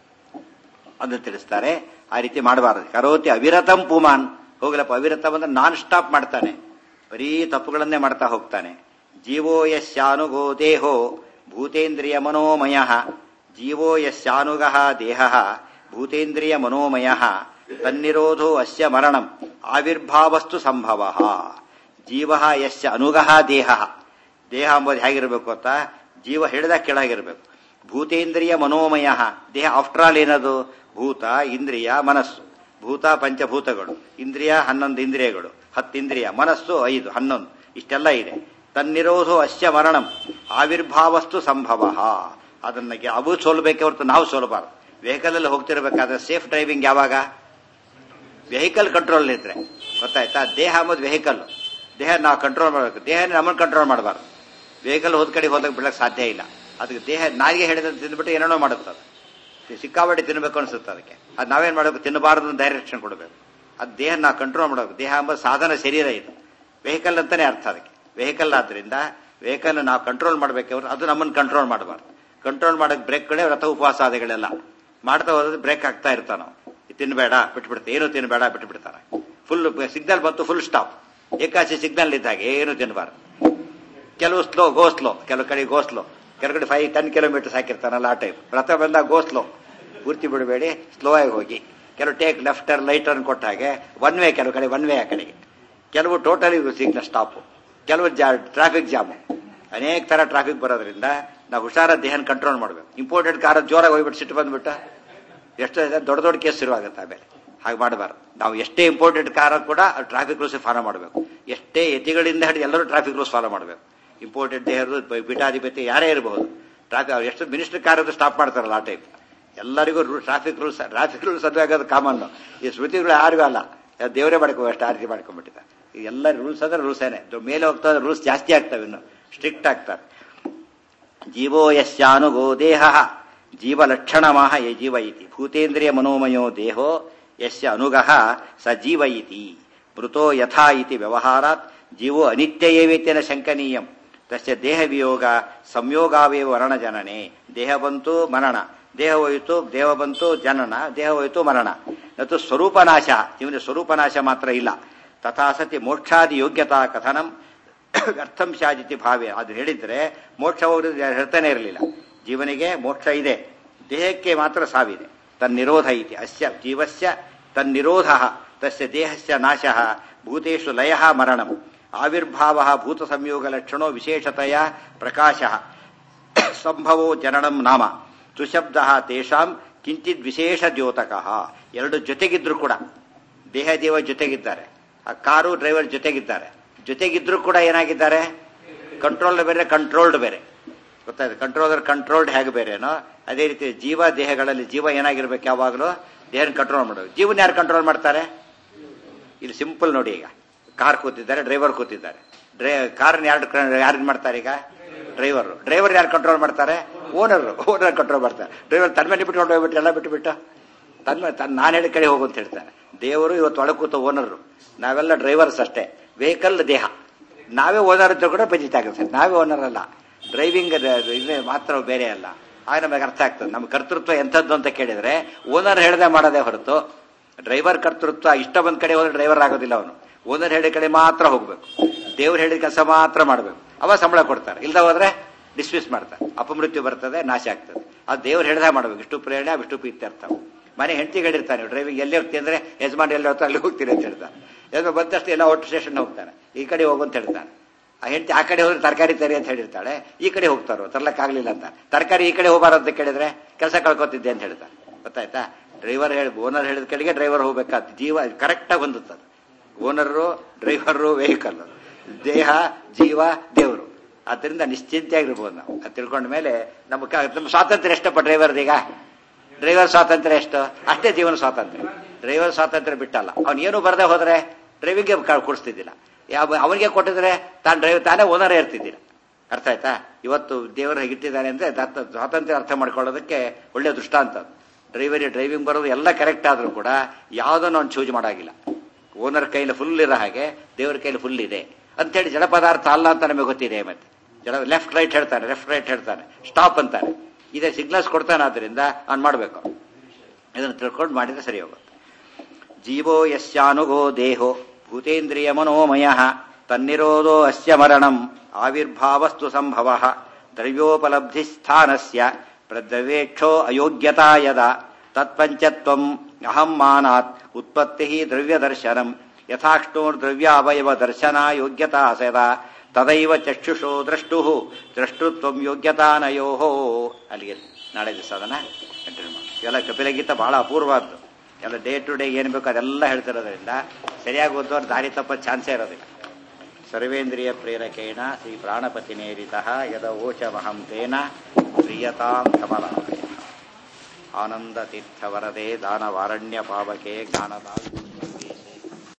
ಅದನ್ನು ತಿಳಿಸ್ತಾರೆ ಆ ರೀತಿ ಮಾಡಬಾರದು ಕರೋತಿ ಅವಿರತಂ ಪುಮಾನ್ ಹೋಗ್ಲಪ್ಪ ಅವಿರತಂ ಅಂದ್ರೆ ನಾನ್ ಸ್ಟಾಪ್ ಮಾಡ್ತಾನೆ ಬರೀ ತಪ್ಪುಗಳನ್ನೇ ಮಾಡ್ತಾ ಹೋಗ್ತಾನೆ ಜೀವೋ ಯಸ್ಯಾನುಗೋ ದೇಹೋ ಭೂತೇಂದ್ರಿಯ ಮನೋಮಯ ಜೀವೋ ಯಸ್ಯಾನುಗ ದೇಹ ಭೂತೇಂದ್ರಿಯ ಮನೋಮಯ ತನ್ನಿರೋಧೋ ಅಸ್ಯ ಮರಣಂ ಆವಿರ್ಭಾವಸ್ತು ಸಂಭವ ಜೀವ ಯಸ್ಯ ಅನುಗ ದೇಹ ದೇಹ ಎಂಬುದು ಹೇಗಿರಬೇಕು ಅಂತ ಜೀವ ಹಿಡಿದ ಕೆಳಗಿರಬೇಕು ಭೂತೇಂದ್ರಿಯ ಮನೋಮಯ ದೇಹ ಆಫ್ಟರ್ ಆಲ್ ಏನದು ಭೂತ ಇಂದ್ರಿಯ ಮನಸ್ಸು ಭೂತ ಪಂಚಭೂತಗಳು ಇಂದ್ರಿಯ ಹನ್ನೊಂದು ಇಂದ್ರಿಯಗಳು ಹತ್ತು ಇಂದ್ರಿಯ ಮನಸ್ಸು ಐದು ಹನ್ನೊಂದು ಇಷ್ಟೆಲ್ಲ ಇದೆ ತನ್ನಿರೋಧೋ ಅಸ್ಯ ಮರಣಂ ಆವಿರ್ಭಾವಸ್ತು ಸಂಭವ ಅದನ್ನ ಗೆ- ಅವು ಸೋಲ್ಬೇಕೆ ಹೊರತು ನಾವು ಸೋಲಬಾರದು ವೆಹಿಕಲ್ ಅಲ್ಲಿ ಹೋಗ್ತಿರ್ಬೇಕಾದ್ರೆ ಸೇಫ್ ಡ್ರೈವಿಂಗ್ ಯಾವಾಗ ವೆಹಿಕಲ್ ಕಂಟ್ರೋಲ್ ಇದ್ರೆ ಗೊತ್ತಾಯ್ತಾ ದೇಹ ಅಂಬುದು ವೆಹಿಕಲ್ ದೇಹ ನಾವು ಕಂಟ್ರೋಲ್ ಮಾಡಬೇಕು ದೇಹ ನಮ್ಮನ್ನು ಕಂಟ್ರೋಲ್ ಮಾಡಬಾರ್ದು ವೆಹಿಕಲ್ ಹೋದ ಕಡೆ ಹೋದಾಗ ಬಿಡಕ್ಕೆ ಸಾಧ್ಯ ಇಲ್ಲ ಅದಕ್ಕೆ ದೇಹ ನಾಯಿಗೆ ಹೇಳಿದ ತಿಂದ್ಬಿಟ್ಟು ಏನೇನೋ ಮಾಡುತ್ತೆ ಅದು ಸಿಕ್ಕಾಪಟ್ಟೆ ತಿನ್ನಬೇಕು ಅನ್ಸುತ್ತೆ ಅದಕ್ಕೆ ಅದು ನಾವೇನ್ ಮಾಡಬೇಕು ತಿನ್ನಬಾರದು ಡೈರೆಕ್ಷನ್ ಕೊಡಬೇಕು ಅದು ದೇಹ ನಾವು ಕಂಟ್ರೋಲ್ ಮಾಡಬೇಕು ದೇಹ ಎಂಬ ಸಾಧನ ಶರೀರ ಇದು ವೆಹಿಕಲ್ ಅಂತಾನೆ ಅರ್ಥ ಅದಕ್ಕೆ ವೆಹಿಕಲ್ ಆದ್ರಿಂದ ವೆಹಿಕಲ್ ನಾವು ಕಂಟ್ರೋಲ್ ಮಾಡಬೇಕು ಅದು ನಮ್ಮನ್ನು ಕಂಟ್ರೋಲ್ ಮಾಡಬಾರ್ದು ಕಂಟ್ರೋಲ್ ಮಾಡಕ್ ಬ್ರೇಕ್ಗಳೇ ವ್ರತ ಉಪವಾಸಾದಿಗಳೆಲ್ಲ ಮಾಡ್ತಾ ಹೋದ್ರೆ ಬ್ರೇಕ್ ಆಗ್ತಾ ಇರ್ತಾನ ತಿನ್ಬೇಡ ಬಿಟ್ಬಿಡ್ತಾರೆ ಏನು ತಿನ್ಬೇಡ ಬಿಟ್ಬಿಡ್ತಾರೆ ಫುಲ್ ಸಿಗ್ನಲ್ ಬಂತು ಫುಲ್ ಸ್ಟಾಪ್ ಏಕಾಶಿ ಸಿಗ್ನಲ್ ಇದ್ದಾಗ ಏನು ತಿನ್ನಬಾರ್ದು ಕೆಲವು ಸ್ಲೋ ಗೋ ಸ್ಲೋ ಕೆಲವು ಕಡೆ ಗೋ ಸ್ಲೋ ಕೆಲವು ಕಡೆ ಫೈವ್ ಟೆನ್ ಕಿಲೋಮೀಟರ್ಸ್ ಹಾಕಿರ್ತಾನಲ್ಲ ಆ ಟೈಪ್ ವ್ರತ ಬಂದಾಗ ಗೋ ಸ್ಲೋ ಪೂರ್ತಿ ಬಿಡಬೇಡಿ ಸ್ಲೋ ಆಗಿ ಹೋಗಿ ಕೆಲವು take left turn light turn ಕೊಟ್ಟ ಹಾಗೆ ಒನ್ ವೇ ಕೆಲವು ಕಡೆ ಒನ್ ವೇ ಆ ಕಡೆಗೆ ಕೆಲವು ಟೋಟಲಿ ಸಿಗ್ನಲ್ ಸ್ಟಾಪ್ ಕೆಲವು ಟ್ರಾಫಿಕ್ ಜಾಮ್ ಅನೇಕ ತರ ಟ್ರಾಫಿಕ್ ಬರೋದ್ರಿಂದ ನಾವು ಹುಷಾರ ದೇಹನ ಕಂಟ್ರೋಲ್ ಮಾಡಬೇಕು ಇಂಪೋರ್ಟೆಡ್ ಕಾರ್ ಜೋರಾಗಿ ಹೋಗ್ಬಿಟ್ಟು ಸಿಟ್ಟು ಬಂದ್ಬಿಟ್ಟು ಎಷ್ಟು ಇದೆ, ದೊಡ್ಡ ದೊಡ್ಡ ಕೇಸ್ ಶುರುವಾಗುತ್ತೆ ಆಮೇಲೆ ಹಾಗೆ ಮಾಡಬಾರ್ದು ನಾವು ಎಷ್ಟೇ ಇಂಪೋರ್ಟೆಡ್ ಕಾರ್ ಕೂಡ ಟ್ರಾಫಿಕ್ ರೂಲ್ಸ್ ಫಾಲೋ ಮಾಡಬೇಕು ಎಷ್ಟೇ ಯತಿಗಳಿಂದ ಹಿಡಿದು ಎಲ್ಲರೂ ಟ್ರಾಫಿಕ್ ರೂಲ್ಸ್ ಫಾಲೋ ಮಾಡಬೇಕು ಇಂಪೋರ್ಟೆಡ್ ದೇಹರು ಪೀಠಾಧಿಪತಿ ಯಾರೇ ಇರಬಹುದು ಟ್ರಾಫಿಕ್ ಅವ್ರು ಎಷ್ಟು ಮಿನಿಸ್ಟರ್ ಕಾರ್ ಸ್ಟಾಪ್ ಮಾಡ್ತಾರಲ್ಲ ಆ ಟೈಪ್ ಎಲ್ಲರಿಗೂ ಟ್ರಾಫಿಕ್ ರೂಲ್ಸ್ ಟ್ರಾಫಿಕ್ ರೂಲ್ಸ್ ಅದು ಆಗೋದು ಕಾಮನ್ ಈ ಸ್ಮೃತಿಗಳು ಯಾರಿಗೂ ಅಲ್ಲ ಯಾವ್ ದೇವರೇ ಮಾಡ್ಕೋ ಅಷ್ಟು ಆ ರೀತಿ ಮಾಡ್ಕೊಂಡ್ಬಿಟ್ಟಿದ್ದಾರೆ ಈ ಎಲ್ಲ ರೂಲ್ಸ್ ಅಂದ್ರೆ ರೂಲ್ಸ್ ಏನೇ ಇದು ಮೇಲೆ ಹೋಗ್ತಾ ರೂಲ್ಸ್ ಜಾಸ್ತಿ ಆಗ್ತವೆ ಇನ್ನು ಸ್ಟ್ರಿಕ್ಟ್ ಆಗ್ತಾರೆ ಜೀವೋ ಯಸ್ಯಾನುಗೋ ದೇಹ ಜೀವಲಕ್ಷಣಮಃ ಯ ಜೀವ ಇತಿ ಭೂತೇಂದ್ರಿಯ ಮನೋಮಯೋ ದೇಹೋ ಯಸ್ಯ ಅನುಗಃ ಸ ಜೀವ ಇತಿ ಮೃತೋ ಯಥಾ ಇತಿ ವ್ಯವಹಾರಾತ್ ಜೀವೋ ಅನಿತ್ಯ ಏವೇತ್ಯನ ಶಂಕನೀಯಂ ತಸ್ಯ ದೇಹ ವಿಯೋಗ ಸಂಯೋಗಾವೇವ ವರ್ಣಜನನೆ ದೇಹ ಬಂತು ಮರಣ ದೇಹ ಹೋಯಿತು ದೇಹ ಬಂತು ಜನನ ದೇಹ ಹೋಯಿತು ಮರಣ ಮತ್ತು ಸ್ವರೂಪನಾಶ ಇವನ ಸ್ವರೂಪನಾಶ ಮಾತ್ರ ಇಲ್ಲ ತಥಾ ಸತಿ ಮೋಕ್ಷಾದಿ ಯೋಗ್ಯತಾ ಕಥನಂ ಅರ್ಥಂ ಶಾಜಿತಿ ಭಾವ್ಯ ಅದು ಹೇಳಿದ್ರೆ ಮೋಕ್ಷ ಹೋಗೋದು ಹೇಳ್ತಾನೆ ಇರಲಿಲ್ಲ ಜೀವನಿಗೆ ಮೋಕ್ಷ ಇದೆ ದೇಹಕ್ಕೆ ಮಾತ್ರ ಸಾವಿದೆ ತನ್ನಿರೋಧ ಇತಿ ಅಸ್ಯ ಜೀವಸ್ಯ ತನ್ನಿರೋಧ ತಸ್ಯ ದೇಹಸ್ಯ ನಾಶ ಭೂತೇಶು ಲಯ ಮರಣಂ ಆವಿರ್ಭಾವ ಭೂತ ಸಂಯೋಗ ಲಕ್ಷಣೋ ವಿಶೇಷತೆಯ ಪ್ರಕಾಶ ಸಂಭವೋ ಜನನಂ ನಾಮ ತುಶಬ್ದ ತೇಷಾಂ ಕಿಂಚಿತ್ ವಿಶೇಷ ದ್ಯೋತಕಃ ಎರಡು ಜೊತೆಗಿದ್ರು ಕೂಡ ದೇಹ ದೇವ ಜೊತೆಗಿದ್ದಾರೆ ಆ ಕಾರು ಡ್ರೈವರ್ ಜೊತೆಗಿದ್ದಾರೆ ಜೊತೆಗಿದ್ರು ಕೂಡ ಏನಾಗಿದ್ದಾರೆ ಕಂಟ್ರೋಲ್ ಬೇರೆ ಕಂಟ್ರೋಲ್ಡ್ ಬೇರೆ ಗೊತ್ತಾಯ್ತು ಕಂಟ್ರೋಲರ್ ಕಂಟ್ರೋಲ್ಡ್ ಹೇಗೆ ಬೇರೆನೋ ಅದೇ ರೀತಿ ಜೀವ ದೇಹಗಳಲ್ಲಿ ಜೀವ ಏನಾಗಿರ್ಬೇಕು ಯಾವಾಗಲೂ ದೇಹನ ಕಂಟ್ರೋಲ್ ಮಾಡೋದು ಜೀವನ ಯಾರು ಕಂಟ್ರೋಲ್ ಮಾಡ್ತಾರೆ ಇಲ್ಲಿ ಸಿಂಪಲ್ ನೋಡಿ ಈಗ ಕಾರ್ ಕೂತಿದ್ದಾರೆ ಡ್ರೈವರ್ ಕೂತಿದ್ದಾರೆ ಡ್ರೈ ಕಾರ್ನ ಯಾರು ಯಾರು ಮಾಡ್ತಾರೆ ಈಗ ಡ್ರೈವರ್ ಡ್ರೈವರ್ ಯಾರು ಕಂಟ್ರೋಲ್ ಮಾಡ್ತಾರೆ ಓನರ್ ಓನರ್ ಕಂಟ್ರೋಲ್ ಮಾಡ್ತಾರೆ ಡ್ರೈವರ್ ತನ್ನ ಮೇಲೆ ಬಿಟ್ಕೊಂಡು ಹೋಗ್ಬಿಟ್ಟು ಎಲ್ಲ ಬಿಟ್ಟು ಬಿಟ್ಟು ತನ್ನ ತನ್ನ ನಾನು ಹೇಳಿ ಕಡೆ ಹೋಗು ಅಂತ ಹೇಳ್ತಾರೆ ದೇವರು ಇವತ್ತು ಒಳಗೆ ಕೂತ ಓನರು ನಾವೆಲ್ಲ ಡ್ರೈವರ್ಸ್ ಅಷ್ಟೇ ವೆಹಿಕಲ್ ದೇಹ ನಾವೇ ಓನರ್ ಅಂತ ಕೂಡ ಬಜಿಟ್ ಆಗುತ್ತೆ ನಾವೇ ಓನರ್ ಅಲ್ಲ ಡ್ರೈವಿಂಗ್ ಇದೇ ಮಾತ್ರ ಬೇರೆ ಅಲ್ಲ ಆಗ ನಮಗೆ ಅರ್ಥ ಆಗ್ತದೆ ನಮ್ಮ ಕರ್ತೃತ್ವ ಎಂಥದ್ದು ಅಂತ ಕೇಳಿದ್ರೆ ಓನರ್ ಹೇಳ್ದೆ ಮಾಡೋದೇ ಹೊರತು ಡ್ರೈವರ್ ಕರ್ತೃತ್ವ ಇಷ್ಟ ಬಂದ ಕಡೆ ಹೋದ್ರೆ ಡ್ರೈವರ್ ಆಗೋದಿಲ್ಲ ಅವನು ಓನರ್ ಹೇಳಿದ ಕಡೆ ಮಾತ್ರ ಹೋಗ್ಬೇಕು ದೇವ್ರು ಹೇಳಿದ ಕೆಲಸ ಮಾತ್ರ ಮಾಡಬೇಕು ಅವ ಸಂಬಳ ಕೊಡ್ತಾರೆ ಇಲ್ದ ಹೋದ್ರೆ ಡಿಸ್ಮಿಸ್ ಮಾಡ್ತಾರೆ ಅಪಮೃತ್ಯು ಬರ್ತದೆ ನಾಶ ಆಗ್ತದೆ ಅದು ದೇವ್ರು ಹೇಳ್ದ ಮಾಡ್ಬೇಕು ಇಷ್ಟು ಪ್ರೇರಣೆ ಅಷ್ಟು ಪ್ರೀತ್ಯರ್ಥ ಮನೆ ಹೆಂಡತಿ ಹೇಳಿರ್ತಾನೆ ಡ್ರೈವಿಂಗ್ ಎಲ್ಲಿ ಹೋಗ್ತೀನಿ ಅಂದ್ರೆ ಯಜಮಾನ್ ಎಲ್ಲಿ ಹೋಗ್ತಾ ಅಲ್ಲಿ ಹೋಗ್ತೀನಿ ಅಂತ ಹೇಳ್ತಾನೆ ಯಜಮಾನ್ ಬಂದಷ್ಟು ಎಲ್ಲ ಒಟ್ಟು ಸ್ಟೇಷನ್ ಹೋಗ್ತಾನೆ ಈ ಕಡೆ ಹೋಗು ಅಂತ ಹೇಳ್ತಾನೆ ಆ ಹೆಂಡತಿ ಆ ಕಡೆ ಹೋದ್ರೆ ತರಕಾರಿ ತರಿ ಅಂತ ಹೇಳಿರ್ತಾಳೆ ಈ ಕಡೆ ಹೋಗ್ತಾರೋ ತರ್ಲಕ್ಕಾಗ್ಲಿಲ್ಲ ಅಂತ ತರಕಾರಿ ಈ ಕಡೆ ಹೋಗಬಾರ ಅಂತ ಕೇಳಿದ್ರೆ ಕೆಲಸ ಕಳ್ಕೊತಿದ್ದೆ ಅಂತ ಹೇಳ್ತಾನೆ ಗೊತ್ತಾಯ್ತಾ ಡ್ರೈವರ್ ಹೇಳಿ ಓನರ್ ಹೇಳಿದ ಕಡೆಗೆ ಡ್ರೈವರ್ ಹೋಗ್ಬೇಕಾದ ಜೀವ ಕರೆಕ್ಟಾಗಿ ಹೊಂದುತ್ತದೆ ಓನರು ಡ್ರೈವರು ವೆಹಿಕಲ್ ದೇಹ ಜೀವ ದೇವರು ಅದರಿಂದ ನಿಶ್ಚಿಂತೆಯಾಗಿರ್ಬೋದು ನಾವು ಅದು ತಿಳ್ಕೊಂಡ ಮೇಲೆ ನಮ್ಮ ಕ- ನಮ್ಮ ಸ್ವಾತಂತ್ರ್ಯ ಎಷ್ಟಪ್ಪ ಡ್ರೈವರ್ದು ಈಗ ಡ್ರೈವರ್ ಸ್ವಾತಂತ್ರ್ಯ ಎಷ್ಟು ಅಷ್ಟೇ ಜೀವನ ಸ್ವಾತಂತ್ರ್ಯ ಡ್ರೈವರ್ ಸ್ವಾತಂತ್ರ್ಯ ಬಿಟ್ಟಲ್ಲ ಅವ್ನು ಏನು ಬರದೆ ಹೋದ್ರೆ ಡ್ರೈವಿಂಗ್ಗೆ ಕೊಡಿಸ್ತಿದ್ದಿಲ್ಲ ಯಾವ ಅವನಿಗೆ ಕೊಟ್ಟಿದ್ರೆ ತಾನು ಡ್ರೈವರ್ ತಾನೇ ಓನರೇ ಇರ್ತಿದ್ದಿಲ್ಲ ಅರ್ಥ ಆಯ್ತಾ ಇವತ್ತು ದೇವರು ಹೇಗಿಟ್ಟಿದ್ದಾನೆ ಅಂದ್ರೆ ದತ್ತ ಸ್ವಾತಂತ್ರ್ಯ ಅರ್ಥ ಮಾಡ್ಕೊಳ್ಳೋದಕ್ಕೆ ಒಳ್ಳೆ ದೃಷ್ಟಾಂತ ಅದು. ಡ್ರೈವರಿ ಡ್ರೈವಿಂಗ್ ಬರೋದು ಎಲ್ಲ ಕರೆಕ್ಟ್ ಆದ್ರೂ ಕೂಡ ಯಾವುದನ್ನು ಅವ್ನು ಚೂಸ್ ಮಾಡಾಗಿಲ್ಲ ಓನರ್ ಕೈಲಿ ಫುಲ್ ಇರೋ ಹಾಗೆ ದೇವರ ಕೈಲಿ ಫುಲ್ ಇದೆ ಅಂತೇಳಿ ಜಡ ಪದಾರ್ಥ ಅಲ್ಲ ಅಂತ ನಮಗೆ ಗೊತ್ತಿದೆ ಮತ್ತೆ ಜಡ ಲೆಫ್ಟ್ ರೈಟ್ ಹೇಳ್ತಾನೆ ಲೆಫ್ಟ್ ರೈಟ್ ಹೇಳ್ತಾನೆ ಸ್ಟಾಪ್ ಅಂತಾನೆ ಇದೇ ಸಿಗ್ನಲ್ಸ್ ಕೊಡ್ತಾನೆ ಆದ್ರಿಂದ ಅವ್ನು ಮಾಡಬೇಕು ಇದನ್ನು ತಿಳ್ಕೊಂಡು ಮಾಡಿದ್ರೆ ಸರಿ ಹೋಗುತ್ತೆ ಜೀವೋ ಯಸ್ಯಾನುಗೋ ದೇಹೋ ಭೂತೇಂದ್ರಿಯ ಮನೋಮಯ ತನ್ನಿರೋಧೋ ಅಸ್ಯ ಮರಣಂ ಆವಿರ್ಭಾವಸ್ತು ಸಂಭವ ದ್ರವ್ಯೋಪಲಬ್ಧಿ ಸ್ಥಾನಸ್ಯ ಪ್ರದ್ರವೇಕ್ಷೋ ಅಯೋಗ್ಯತಾ ಯದ ತತ್ಪಂಚತ್ವಂ ಅಹಂ ಮಾನಾತ್ ಉತ್ಪತ್ತಿ ದ್ರವ್ಯದರ್ಶನಂ ಯಥಾಕ್ಷ್ಣೋರ್ದ್ರವ್ಯಾವಯವ ದರ್ಶನ ಯೋಗ್ಯತಾ ಸದಾ ತದೈವ ಚಕ್ಷುಷೋ ದ್ರಷ್ಟು ದ್ರಷ್ಟೃತ್ವಂ ಯೋಗ್ಯತಾನಯೋ ಅಲ್ಲಿಗೆ ನಾಳೆ ದಿವಸ ಅದನ್ನ ಕಂಟಿನ್ಯೂ ಮಾಡಿ ಇವೆಲ್ಲ ಕಪಿಲಗೀತ ಬಹಳ ಅಪೂರ್ವದ್ದು ಎಲ್ಲ ಡೇ ಟು ಡೇ ಏನು ಬೇಕು ಅದೆಲ್ಲ ಹೇಳ್ತಿರೋದ್ರಿಂದ ಸರಿಯಾಗಿ ಓದೋರು ದಾರಿ ತಪ್ಪ ಚಾನ್ಸೇ ಇರೋದಿಲ್ಲ ಸರ್ವೇಂದ್ರಿಯ ಪ್ರೇರಕೇಣ ಶ್ರೀ ಪ್ರಾಣಪತಿನೇರಿತ ಯದ ಓಚಮಹಂ ತೇನ ಪ್ರಿಯತಾಂ ಕಮಲಾಯ ಆನಂದ ತೀರ್ಥವರದೆ ದಾನವಾರಣ್ಯ ಪಾವಕೆ ಜ್ಞಾನದ